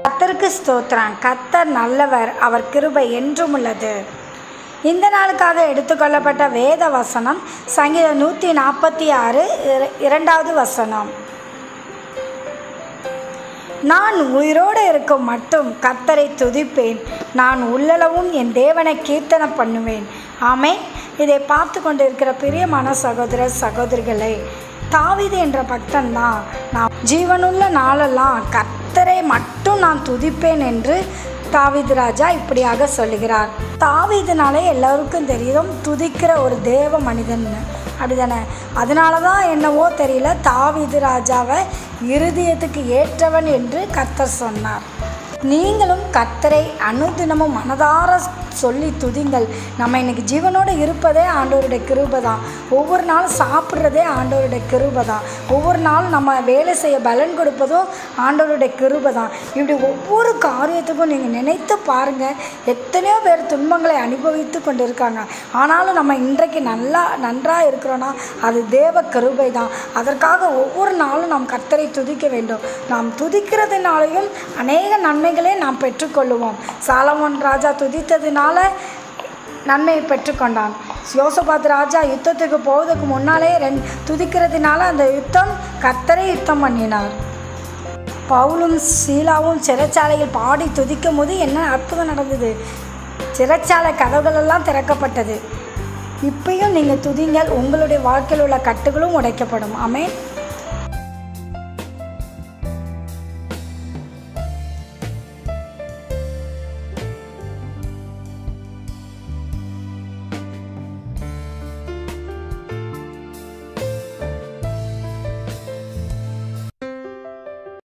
கத்தருக்கு ஸ்தோத்திரம் கத்தர் நல்லவர் அவர் கிருபை என்றும் உள்ளது இந்த நாளுக்காக எடுத்துக்கொள்ளப்பட்ட வேத வசனம் சங்கீதம் நூற்றி நாற்பத்தி ஆறு இர- இரண்டாவது வசனம் நான் உயிரோடு இருக்கும் மட்டும் கத்தரை துதிப்பேன் நான் உள்ளளவும் என் தேவனை கீர்த்தனை பண்ணுவேன் ஆமென் இதை பார்த்து கொண்டு இருக்கிற பிரியமான சகோதர சகோதரிகளே தாவீது என்ற பக்தன் தான் நான் ஜீவனுள்ள நாளெல்லாம் கத்தரை மட்டும் நான் துதிப்பேன் என்று தாவீது ராஜா இப்படியாக சொல்லுகிறார் தாவீதுனாலே எல்லாருக்கும் தெரியும் துதிக்கிற ஒரு தேவ மனிதன் அப்படிதானே அதனால தான் என்னவோ தெரியல தாவீது ராஜாவை இருதயத்துக்கு ஏற்றவன் என்று கர்த்தர் சொன்னார் நீங்களும் கர்த்தரை அனுதினமும் மனதார சொல்லி துதிங்கள் நம்ம இன்னைக்கு ஜீவனோடு இருப்பதே ஆண்டவருடைய கிருபை தான் ஒவ்வொரு நாளும் சாப்பிட்றதே ஆண்டவருடைய கிருபை தான் ஒவ்வொரு நாளும் நம்ம வேலை செய்ய பலன் கொடுப்பதும் ஆண்டவருடைய கிருபை தான் இப்படி ஒவ்வொரு காரியத்துக்கும் நீங்கள் நினைத்து பாருங்கள் எத்தனையோ பேர் துன்பங்களை அனுபவித்து கொண்டு இருக்காங்க ஆனாலும் நம்ம இன்றைக்கு நல்லா நன்றாக இருக்கிறோன்னா அது தேவ கிருபை தான் அதற்காக ஒவ்வொரு நாளும் நாம் கர்த்தரை துதிக்க வேண்டும் நாம் துதிக்கிறதுனாலையும் அநேக நன்மைகளை நாம் பெற்றுக்கொள்ளுவோம் சாலமோன் ராஜா துதித்ததினால நன்மையை பெற்றுக்கொண்டான் யோசபாத் ராஜா யுத்தத்துக்கு போவதுக்கு முன்னாலே ரெண் துதிக்கிறதுனால அந்த யுத்தம் கர்த்தரை யுத்தம் பண்ணினார் பவுலும் சீலாவும் சிறைச்சாலையில் பாடி துதிக்கும் போது என்ன அற்புதம் நடந்தது சிறைச்சாலை கதவுகளெல்லாம் திறக்கப்பட்டது இப்பயும் நீங்கள் துதிங்கள் உங்களுடைய வாழ்க்கையில் உள்ள கட்டுகளும் உடைக்கப்படும் ஆமென்